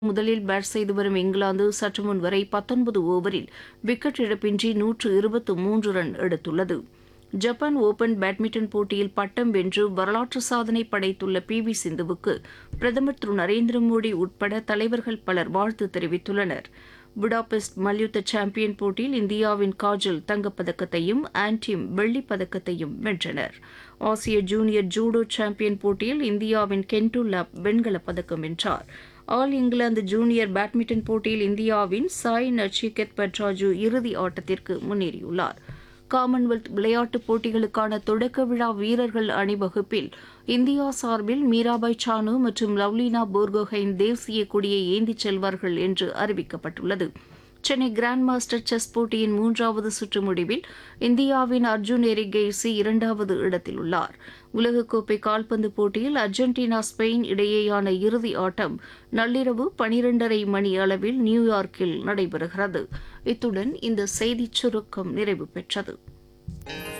முதலில் பேட் செய்து வரும் இங்கிலாந்து சற்று முன் வரை பத்தொன்பது ஓவரில் விக்கெட் இழப்பின்றி நூற்று இருபத்து மூன்று ரன் எடுத்துள்ளது ஜப்பான் ஓபன் பேட்மிண்டன் போட்டியில் பட்டம் வென்று வரலாற்று சாதனை படைத்துள்ள பி வி சிந்துவுக்கு பிரதமர் திரு நரேந்திர மோடி உட்பட தலைவர்கள் பலர் வாழ்த்து தெரிவித்துள்ளனர் புடாபெஸ்ட் மல்யுத்த சாம்பியன் போட்டியில் இந்தியாவின் காஜல் தங்கப்பதக்கத்தையும் ஆன்டிம் வெள்ளிப் பதக்கத்தையும் வென்றனர் ஆசிய ஜூனியர் ஜூடோ சாம்பியன் போட்டியில் இந்தியாவின் கென்டுல்லா வெண்கலப் பதக்கம் வென்றார் ஆல் இங்கிலாந்து ஜூனியர் பேட்மிண்டன் போட்டியில் இந்தியாவின் சாய் நச்சிகெத் பட்ராஜு இறுதி ஆட்டத்திற்கு முன்னேறியுள்ளார் காமன்வெல்த் விளையாட்டுப் போட்டிகளுக்கான தொடக்க விழா வீரர்கள் அணிவகுப்பில் இந்தியா சார்பில் மீராபாய் சானு மற்றும் லவ்லினா போர்கோஹைன் தேசிய கொடியை ஏந்திச் செல்வார்கள் என்று அறிவிக்கப்பட்டுள்ளது சென்னை கிராண்ட் மாஸ்டர் செஸ் போட்டியின் மூன்றாவது சுற்று முடிவில் இந்தியாவின் அர்ஜுன் எரிகெய்சி இரண்டாவது இடத்தில் உள்ளார் உலகக்கோப்பை கால்பந்து போட்டியில் அர்ஜென்டினா ஸ்பெயின் இடையேயான இறுதி ஆட்டம் நள்ளிரவு பனிரெண்டரை மணி அளவில் நியூயார்க்கில் நடைபெறுகிறது இத்துடன் இந்த செய்திச் சுருக்கம் நிறைவு பெற்றது